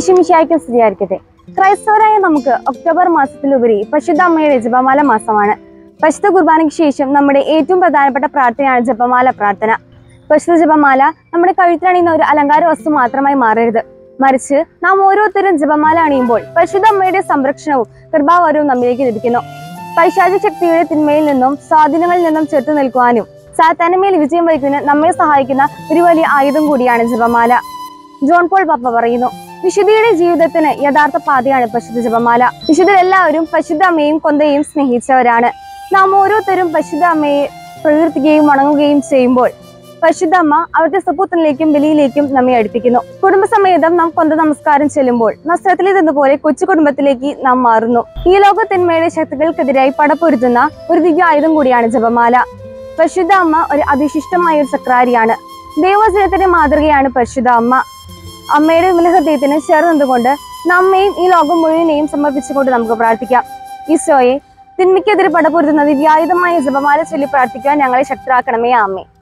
ഈശുമിശായ്ക്കും സ്തുതിയായിരിക്കട്ടെ ക്രൈസ്തവരായ നമുക്ക് ഒക്ടോബർ മാസത്തിലുപരി പരിശുദ്ധ അമ്മയുടെ ജപമാല മാസമാണ് പരിശുദ്ധ കുർബാനയ്ക്ക് ശേഷം നമ്മുടെ ഏറ്റവും പ്രധാനപ്പെട്ട പ്രാർത്ഥനയാണ് ജപമാല പ്രാർത്ഥന പരിശുദ്ധ ജപമാല നമ്മുടെ കഴുത്തിലണിയുന്ന ഒരു അലങ്കാര വസ്തു മാത്രമായി മാറരുത് മറിച്ച് നാം ഓരോരുത്തരും ജപമാല അണിയുമ്പോൾ പരിശുദ്ധ അമ്മയുടെ സംരക്ഷണവും കൃപാവരവും നമ്മിലേക്ക് ലഭിക്കുന്നു പൈശാചിക ശക്തിയുടെ തിന്മയിൽ നിന്നും സ്വാധീനങ്ങളിൽ നിന്നും ചെറുത്തു നിൽക്കുവാനും സാത്താനമേൽ വിജയം വഹിക്കുന്നതിന് നമ്മെ സഹായിക്കുന്ന ഒരു വലിയ ആയുധം കൂടിയാണ് ജപമാല ജോൺ പോൾ പപ്പ പറയുന്നു വിശുദ്ധിയുടെ ജീവിതത്തിന് യഥാർത്ഥ പാതയാണ് പരിശുദ്ധ ജപമാല വിശുദ്ധരെല്ലാവരും പരിശുദ്ധ അമ്മയും കൊന്തയും സ്നേഹിച്ചവരാണ് നാം ഓരോരുത്തരും പരിശുദ്ധ അമ്മയെ പ്രകീർത്തിക്കുകയും വണങ്ങുകയും ചെയ്യുമ്പോൾ പരിശുദ്ധ അമ്മ അവിടുത്തെ സപുത്രനിലേക്കും ബലിയിലേക്കും നമ്മെ അടുപ്പിക്കുന്നു കുടുംബസമേതം നാം കൊന്ത നമസ്കാരം ചെല്ലുമ്പോൾ നസ്രത്തിലേതെന്നപോലെ കൊച്ചു കുടുംബത്തിലേക്ക് നാം മാറുന്നു ഈ ലോകത്തിന്മയുടെ ശക്തികൾക്കെതിരായി പടപ്പൊരുത്തുന്ന ഒരു ദിവ്യ ആയുധം കൂടിയാണ് ജപമാല പരിശുദ്ധ അമ്മ ഒരു അതിശിഷ്ടമായ ഒരു സക്രാരിയാണ് ദൈവജനത്തിന്റെ മാതൃകയാണ് പരിശുദ്ധ അമ്മ അമ്മയുടെ വിലഹൃദയത്തിന് ചേർന്നുകൊണ്ട് നമ്മയും ഈ ലോകം മുഴുവനെയും സമർപ്പിച്ചുകൊണ്ട് നമുക്ക് പ്രാർത്ഥിക്കാം ഈശോയെ തിന്മയ്ക്കെതിരെ പടപൊരുത്തുന്ന ദിവ്യായുധമായ ജപമാല ചൊല്ലി പ്രാർത്ഥിക്കുവാൻ ഞങ്ങളെ ശക്തരാക്കണമേ അമ്മേ